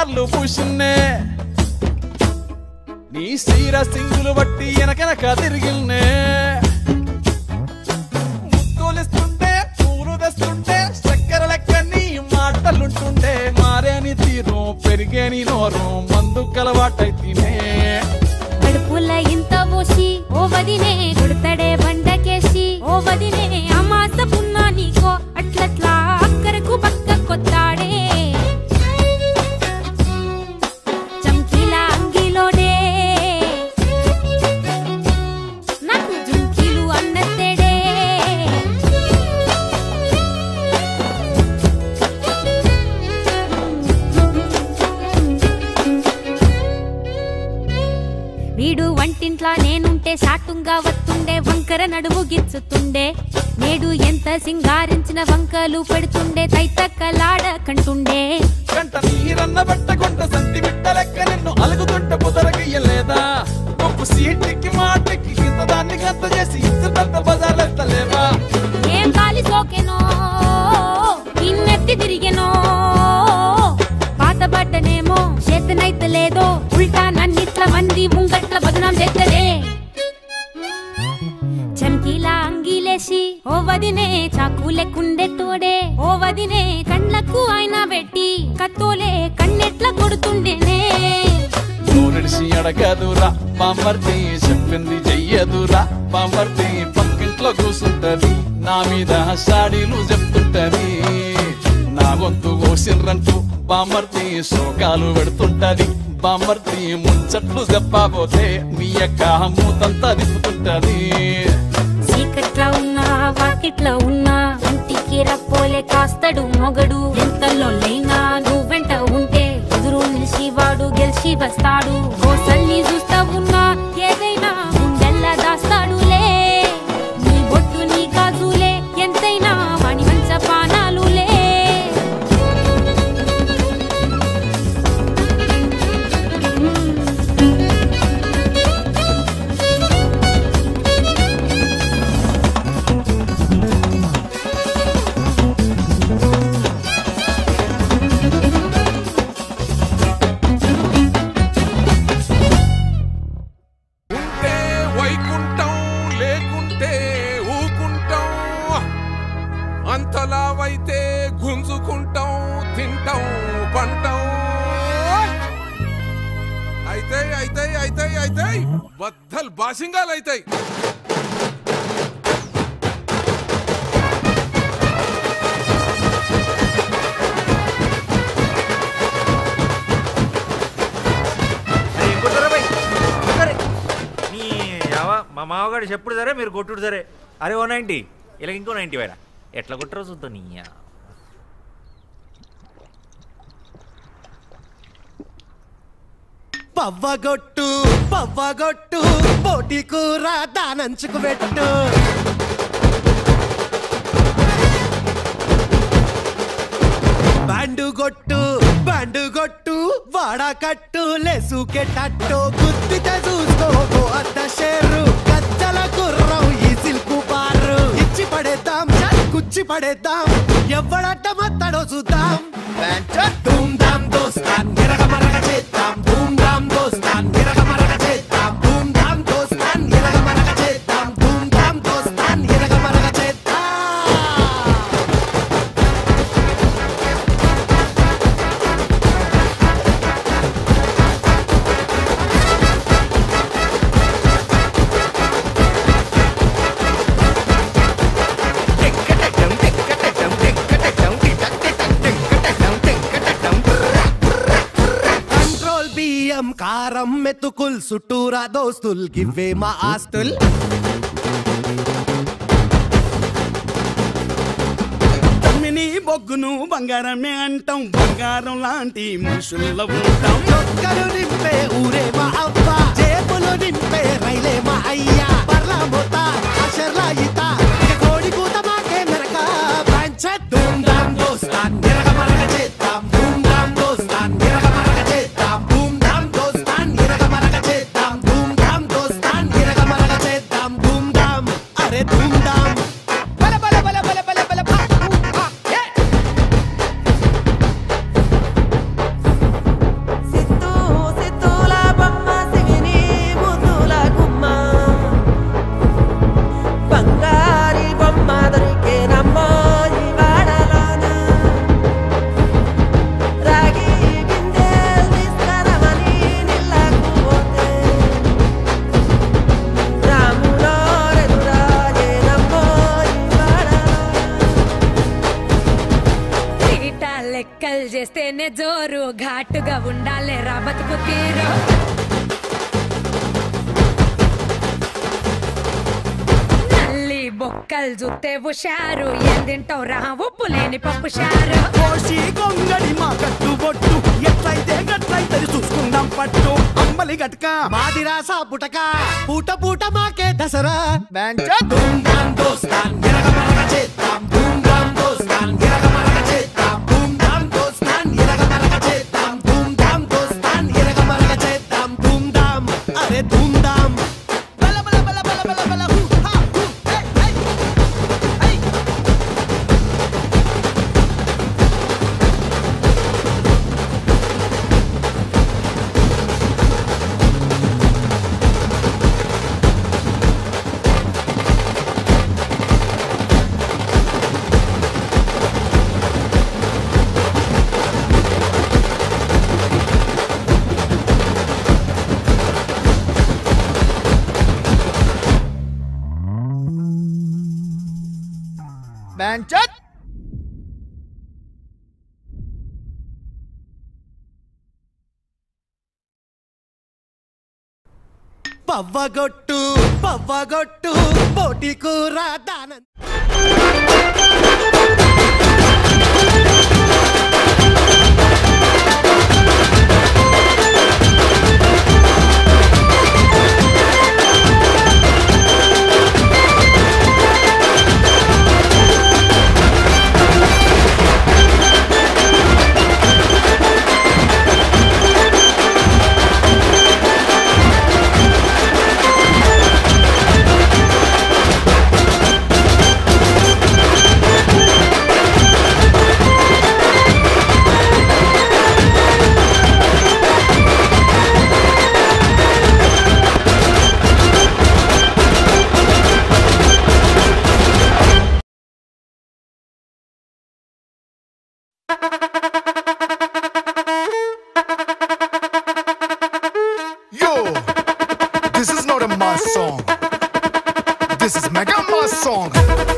పౌడర్లు పూసిన్నే నీ సీర సింగులు బట్టి వెనకెనక తిరిగిల్నే ముత్తులిస్తుంటే పూలు తెస్తుంటే చక్కెర లెక్క నీ మాటలుంటుండే మారేని తీరు పెరిగేని నోరు మందు కలవాటైతేనే కడుపుల ఇంత పోసి ఓ వదినే కొడతడే బండకేసి ఓ వదినే అమాస పున్నా నీకో అట్లట్లా అక్కరకు పక్క కొత్తాడే చంకీల అంగిలోడే నాకు జుంకీలు అన్నత్తేడే వీడు వంటింట్లా నేనుంటే సాటుంగా వస్తుండే వంకర నడుము గిచ్చుతుండే నేడు ఎంత సింగారించిన వంకలు పెడుతుండే తైతక్కలాడ కంటుండే కంట నీరన్న బట్టకుంట సంతి బిడ్డ లెక్క నిన్ను అలుగుతుంట పుదరగయ్యలేదా ఒప్పు సీటికి మాటకి ఇంత దాన్ని గంత చేసి ఇంత పెద్ద బజార్లెత్తలేవా ఏం కాలి సోకెనో ఇన్నెత్తి తిరిగెనో పాతబడ్డనేమో చేతనైతే లేదో ఉల్టా నన్నిట్ల మంది ముంగట్ల బదనాం చేస్తదే చమ్కీలా అంగీలేసి ఓ వదినే చాకు లెక్కుండే తోడే ఓ వదినే కండ్లకు ఆయన పెట్టి కత్తోలే కన్నెట్ల కొడుతుండేనే నూనెడిసి అడగదురా పామర్తి చెప్పింది చెయ్యదురా పామర్తి పక్కింట్లో కూసుంటది నా మీద సాడీలు చెప్తుంటది నా గొంతు కోసిర్రంటూ బామర్తి శోకాలు పెడుతుంటది బామర్తి ముచ్చట్లు చెప్పబోతే మీ యొక్క మూతంతా తిప్పుతుంటది చీకట్ల ఉన్నా వాకిట్ల ఉన్నా ఇంటికి రప్పోలే కాస్తడు మొగడు ఎంతలో లేనా నువ్వెంట ఉంటే ఎదురు నిలిచి వాడు గెలిచి వస్తాడు గోసల్ని చూస్తా ఉన్నా ఏదైనా గుండెల్లా దాస్తాడులే నీ బొట్టు నీ గాజులే ఎంతైనా వాణి మంచ పానాలులే ఉంటే వైకుంఠం లేకుంటే ఊకుంటాం అంతలావైతే గుంజుకుంటాం తింటాం పంటాం అయితే అయితే అయితే అయితే బద్దలు బాసింగాలు అయితాయి అరే, కొట్టురా బై. కొట్టురే. నీ యావ మా మామగాడు చెప్పుడు సరే మీరు కొట్టుడు సరే అరే ఓ నైంటీ ఇలా ఇంకో నైంటీ వేరా ఎట్లా కొట్టరో చూద్దాం నీ యా. పవ్వగొట్టు పవ్వగొట్టు పోటీ కూర దానంచుకు పెట్టు బ్యాండు కొట్టు బ్యాండు కొట్టు వాడకట్టు లెసుకెట్టట్టు గుద్దితే చూసుకో అత్త షేరు కచ్చల గుర్రం ఈ సిల్కు బారు ఇచ్చి పడేద్దాం కుచ్చి పడేద్దాం ఎవడట్ట మత్తడో చూద్దాం ధూమ్ ధామ్ దోస్తాన్ గిరగ మరగ చేద్దాం ధూమ్ ధామ్ దోస్తాన్ గిరగ మరగ చేద్దాం ధూమ్ ధామ్ దోస్తాన్ గిరగ మరగ చేద్దాం ధూమ్ ధామ్ దోస్తాన్ గిరగ మరగ చేద్దాం కంట్రోల్ బియ్యం కారం మెతుకుల్ చుట్టూరా దోస్తుల్ గివ్వే మా ఆస్తుల్ తమ్మిని బొగ్గును బంగారమే అంటాం బంగారం లాంటి మనుషుల్లో ఉంటాం చొక్కలు నింపే ఊరే మా అవ్వ జేబులు నింపే రైలే మా అయ్యా పర్లా మోత అషర్లా ఈత ఇక కోడి కూత మాకే మెరక పంచ ధూమ్ ధామ్ దోస్తాన్ గిరగ మరగ చేద్దాం ధూమ్ ధామ్ దోస్తాన్ గిరగ మరగ చేద్దాం ధూమ్ ధామ్ దోస్తాన్ గిరగ మరగ చేద్దాం ధూమ్ ధామ్ దోస్తాన్ గిరగ మరగ చేద్దాం ధూమ్ ధామ్ అరే ధూమ్ ధామ్ బల బల బల బల బల బల భా, ఊ, ఆ, ఏ. లెక్కలు చేస్తేనే జోరు ఘాటుగా ఉండాలి రా బతుకు తీరు నల్లి బొక్కలు చూస్తే హుషారు ఏం తింటావు రా ఉప్పు లేని పప్పు షారు కోసి గొంగడి మా కట్టు బొట్టు ఎట్లయితే గట్లయితే చూసుకుందాం పట్టు అమ్మలి గట్క మాదిరాసా పుటక పూట పూట మాకే దసరా ధూమ్ ధామ్ దోస్తాన్ ఎరగమరగ చేద్దాం ధూమ్ ధామ్ దోస్తాన్ ఎరగమరగ చేద్దాం ధూమ్ ధామ్ దోస్తాన్ ఎరగమరగ చేద్దాం ధూమ్ ధామ్ దోస్తాన్ ఎరగమరగ చేద్దాం ధూమ్ ధామ్ అరే ధూమ్ ధామ్ బల బల బల బల బల బల హూ హా హూ హే హే హే బ్యాంచట్ పవ్వగొట్టు పవ్వగొట్టు పోటీ కూర దానం Yo, this is not a mass song. This is mega mass song.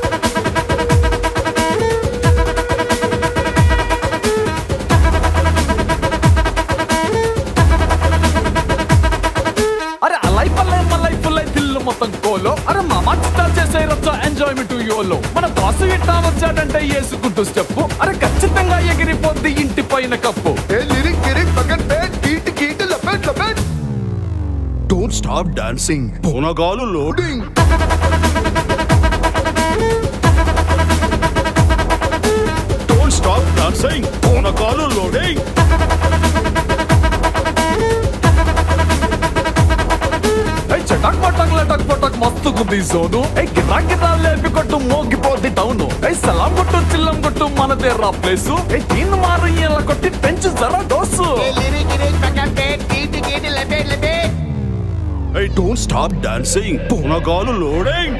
అరే అలై పల్లై మల్లై పుల్లై దిల్లు మొత్తం కోలో అరే మామా చిత్తాలు చేసే రచ్చ ఎంజాయ్మెంట్ యోలో మన బాసు ఇట్టా వచ్చాడంటే వేసుకుంటూ స్టెప్ అరే ఖచ్చితంగా ఎగిరిపోద్ది ఇంటి పైన కప్పు Hey, lyric, lyric, bucket bed, beat, beat, lapet, lapet. Don't stop dancing. Bonagalu loading. Don't stop dancing. Bonagalu loading. ఏయ్ చటాక్ పటాక్ లటక్ పటాక్ మస్తు గుద్ది జోను ఏ గిరా గిరా లేపి కొట్టు మోగిపోద్ది టౌను ఏ సలాం కొట్టు చిల్లం కొట్టు మనదే రా ప్లేసు ఏ దీన్ని మారు ఇలా కొట్టి పెంచు జరా dose Hey, don't stop dancing. Bonagalu loading.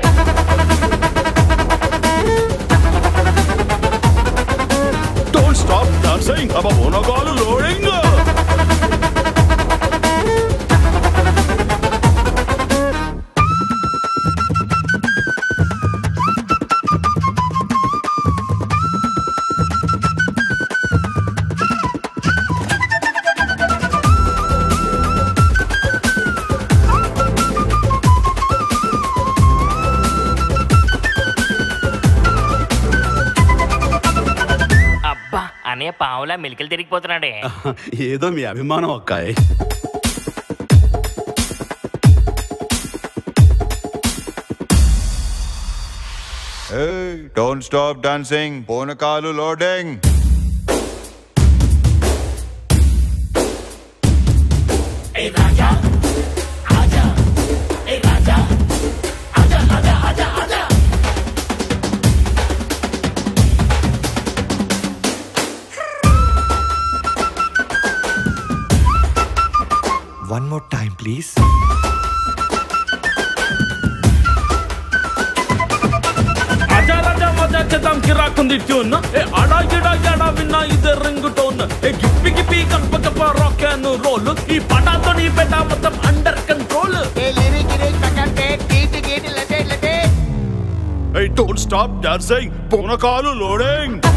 Don't stop dancing. Aba Bonagalu loading. అబ్బా అనే పావులా మెలికలు తిరిగిపోతున్నాడే ఏదో మీ అభిమానం అక్కాయ్ Hey, don't stop dancing. Bonakalu loading. One more time please అజా రాజా మజా చేద్దాం కిరాకుంది ట్యూన్ ఏ అడా గిడా గడా విన్నా ఇదే రింగ్ టోన్ ఏ గిప్పి గిప్పి కప్ప కప్ప రాక్ అండ్ రోల్ ఈ పటాతో నీ పెట్ట మొత్తం under control Hey, don't stop dancing. Bonakalu loading.